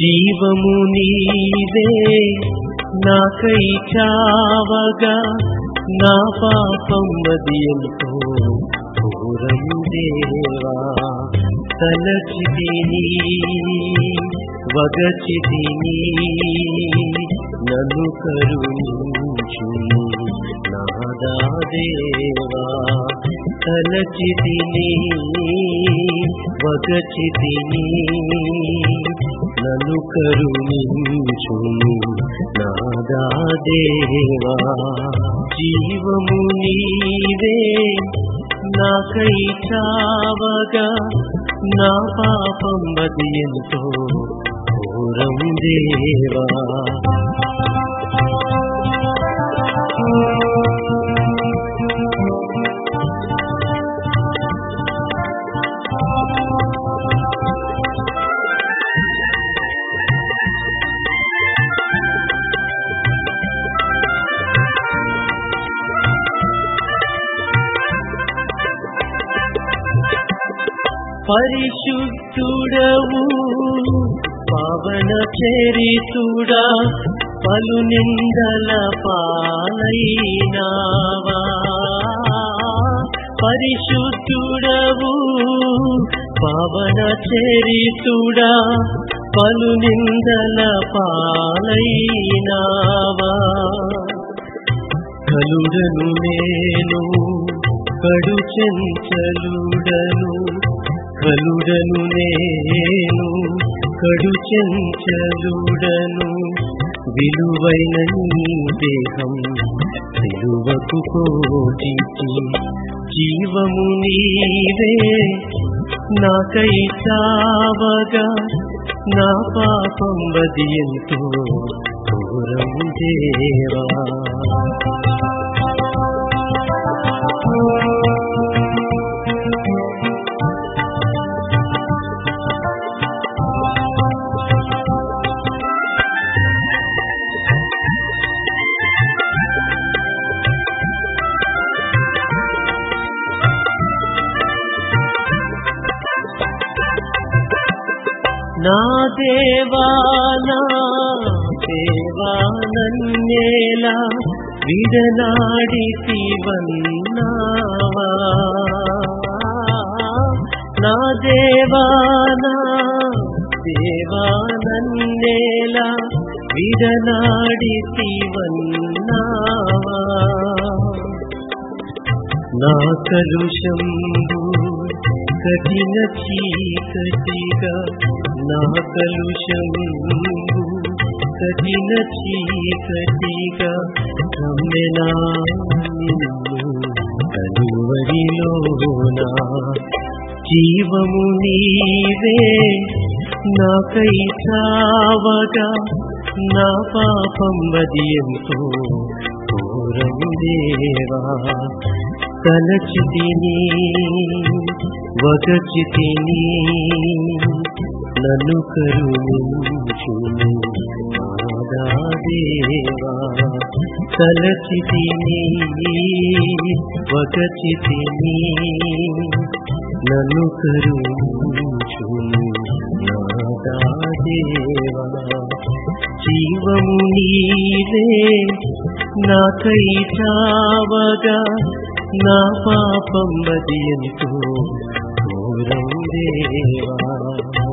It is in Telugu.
జీవము నీవే నాకై చావగా నా పాపం అది ఎంతో ఘోరం దేవా తలచితిని వగచితిని నన్ను కరుణించుము నాదా దేవా తలచితిని వగచితిని నన్ను కరుణించుము నాదా దేవా జీవము నీవే నాకై చావగా నా పాపం అది ఎంతో ఘోరం దేవా పరిశుద్ధుడవు పవన చరితుడా పలు నిందల పాలైనావా పరిశుద్ధుడవు పవన చరితుడా పలు నిందల పాలైనావా కలుడను నేను కడు చెంచలుడను కలుడను నేను కడు చెంచలుడను విలువైన నీ దేహం విలువకు కోటికి జీవము నీవే నాకై చావగా నా పాపం బది ఎంతో ఘోరం దేవా నా దేవా నా దేవా నన్నేలా విడనాడితి వన్నావా నా దేవా నా దేవా నన్నేలా విడనాడితి వన్నావా నా కలుషంబు కఠిన చీకటిగా నా కలుషంబు కఠిన చీకటిగా కమ్మెనా నిన్ను కలువరిలోనా జీవము నీవే నాకై చావగా నా పాపం అది ఎంతో ఘోరం దేవా తలచితిని వగచితిని నన్ను కరుణించును నాదా దేవా తలచితిని వగచితిని నన్ను కరుణించును నాదా దేవా జీవము నీవే నాకై చావగా నా పాపం అది ఎంతో ఘోరం దేవా